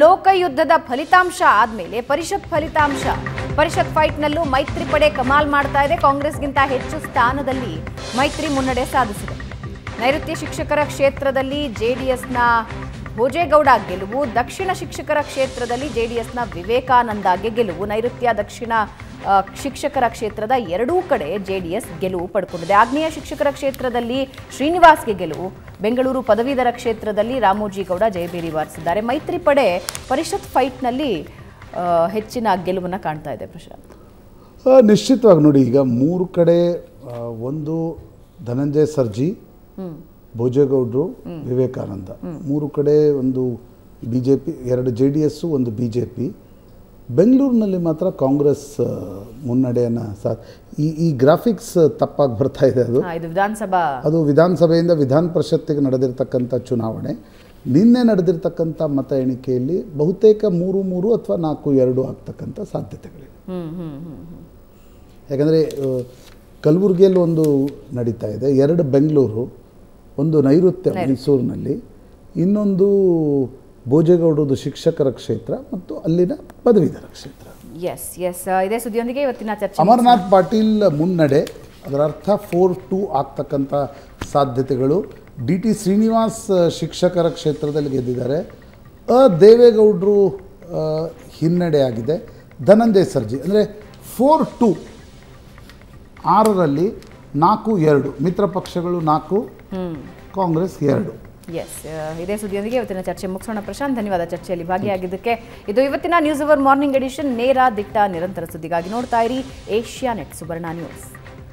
ಲೋಕಯುದ್ಧದ ಫಲಿತಾಂಶ ಆದ್ಮೇಲೆ ಪರಿಷತ್ ಫಲಿತಾಂಶ ಪರಿಷತ್ ಫೈಟ್ನಲ್ಲೂ ಮೈತ್ರಿ ಪಡೆ ಕಮಾಲ್ ಮಾಡ್ತಾ ಇದೆ ಕಾಂಗ್ರೆಸ್ಗಿಂತ ಹೆಚ್ಚು ಸ್ಥಾನದಲ್ಲಿ ಮೈತ್ರಿ ಮುನ್ನಡೆ ಸಾಧಿಸಿದೆ ನೈಋತ್ಯ ಶಿಕ್ಷಕರ ಕ್ಷೇತ್ರದಲ್ಲಿ ಜೆಡಿಎಸ್ನ ಭೋಜೇಗೌಡ ಗೆಲುವು ದಕ್ಷಿಣ ಶಿಕ್ಷಕರ ಕ್ಷೇತ್ರದಲ್ಲಿ ಜೆಡಿಎಸ್ನ ವಿವೇಕಾನಂದಗೆ ಗೆಲುವು ನೈಋತ್ಯ ದಕ್ಷಿಣ ಆ, ಶಿಕ್ಷಕರ ಕ್ಷೇತ್ರದ ಎರಡೂ ಕಡೆ ಜೆಡಿಎಸ್ ಗೆಲುವು ಪಡ್ಕೊಂಡಿದೆ ಆಗ್ನೇಯ ಶಿಕ್ಷಕರ ಕ್ಷೇತ್ರದಲ್ಲಿ ಶ್ರೀನಿವಾಸ್ಗೆ ಗೆಲುವು ಬೆಂಗಳೂರು ಪದವೀಧರ ಕ್ಷೇತ್ರದಲ್ಲಿ ರಾಮೋಜಿಗೌಡ ಜಯಬೇರಿ ಬಾರಿಸಿದ್ದಾರೆ ಮೈತ್ರಿ ಪಡೆ ಪರಿಷತ್ ಫೈಟ್ನಲ್ಲಿ ಆ, ಹೆಚ್ಚಿನ ಗೆಲುವನ್ನು ಕಾಣ್ತಾ ಇದೆ ಪ್ರಶಾಂತ್ ಆ, ನಿಶ್ಚಿತವಾಗಿ ನೋಡಿ ಈಗ ಮೂರು ಕಡೆ ಆ, ಒಂದು ಧನಂಜಯ ಸರ್ಜಿ ಭೋಜೇಗೌಡರು ವಿವೇಕಾನಂದ ಮೂರು ಕಡೆ ಒಂದು ಬಿ ಜೆ ಪಿ ಎರಡು ಜೆ ಡಿ ಎಸ್ಸು ಒಂದು ಬಿ ಜೆ ಪಿ ಬೆಂಗಳೂರಿನಲ್ಲಿ ಮಾತ್ರ ಕಾಂಗ್ರೆಸ್ ಆ, ಮುನ್ನಡೆಯನ್ನು ಸಾ ಈ ಈ ಗ್ರಾಫಿಕ್ಸ್ ತಪ್ಪಾಗಿ ಬರ್ತಾ ಇದೆ ಅದು ಹಾ, ಇದು ವಿಧಾನಸಭಾ ಅದು ವಿಧಾನಸಭೆಯಿಂದ ವಿಧಾನ ಪರಿಷತ್ತಿಗೆ ನಡೆದಿರ್ತಕ್ಕಂಥ ಚುನಾವಣೆ ನಿನ್ನೆ ನಡೆದಿರ್ತಕ್ಕಂಥ ಮತ ಎಣಿಕೆಯಲ್ಲಿ ಬಹುತೇಕ ಮೂರು ಮೂರು ಅಥವಾ ನಾಲ್ಕು ಎರಡು ಆಗ್ತಕ್ಕಂಥ ಸಾಧ್ಯತೆಗಳಿವೆ ಹ್ಮ್ ಹ್ಮ್ ಹ್ಮ್ ಹ್ಮ್. ಯಾಕಂದರೆ ಕಲಬುರಗಿಯಲ್ಲಿ ಒಂದು ನಡೀತಾ ಇದೆ ಎರಡು ಬೆಂಗಳೂರು ಒಂದು ನೈಋತ್ಯ ಮೈಸೂರಿನಲ್ಲಿ ಇನ್ನೊಂದು ಭೋಜೇಗೌಡರದು ಶಿಕ್ಷಕರ ಕ್ಷೇತ್ರ ಮತ್ತು ಅಲ್ಲಿನ ಪದವೀಧರ ಕ್ಷೇತ್ರ ಎಸ್ ಎಸ್ ಇದೇ ಸುದ್ದಿಯೊಂದಿಗೆ ಇವತ್ತಿನ ಚರ್ಚೆ ಅಮರ್ನಾಥ್ ಪಾಟೀಲ್ ಮುನ್ನಡೆ ಅದರ ಅರ್ಥ ಫೋರ್ ಟು ಆಗ್ತಕ್ಕಂಥ ಸಾಧ್ಯತೆಗಳು ಡಿ ಟಿ ಶ್ರೀನಿವಾಸ್ ಶಿಕ್ಷಕರ ಕ್ಷೇತ್ರದಲ್ಲಿ ಗೆದ್ದಿದ್ದಾರೆ ಅ ದೇವೇಗೌಡರು ಆ, ಹಿನ್ನಡೆ ಆಗಿದೆ ಧನಂಜಯ ಸರ್ಜಿ ಅಂದರೆ ಫೋರ್ ಟು ಆರರಲ್ಲಿ ನಾಲ್ಕು ಎರಡು ಮಿತ್ರ ಪಕ್ಷಗಳು ನಾಲ್ಕು ಕಾಂಗ್ರೆಸ್ ಎರಡು ಎಸ್ ಇದೇ ಸುದ್ದಿಯೊಂದಿಗೆ ಇವತ್ತಿನ ಚರ್ಚೆ ಮುಗಿಸೋಣ ಪ್ರಶಾಂತ್ ಧನ್ಯವಾದ ಚರ್ಚೆಯಲ್ಲಿ ಭಾಗಿಯಾಗಿದ್ದಕ್ಕೆ ಇದು ಇವತ್ತಿನ ನ್ಯೂಸ್ ಅವರ್ ಮಾರ್ನಿಂಗ್ ಎಡಿಷನ್ ನೇರ ದಿಟ್ಟ ನಿರಂತರ ಸುದ್ದಿಗಾಗಿ ನೋಡ್ತಾ ಇರಿ ಏಷ್ಯಾ ನೆಟ್ ಸುವರ್ಣ ನ್ಯೂಸ್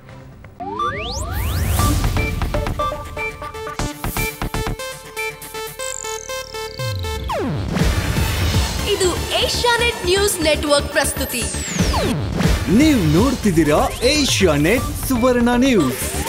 ಇದು ಏಷ್ಯಾನೆಟ್ ನ್ಯೂಸ್ ನೆಟ್ವರ್ಕ್ ಪ್ರಸ್ತುತಿ ನೀವು ನೋಡ್ತಿದ್ದೀರಾ ಏಷ್ಯಾ ನೆಟ್ ಸುವರ್ಣ ನ್ಯೂಸ್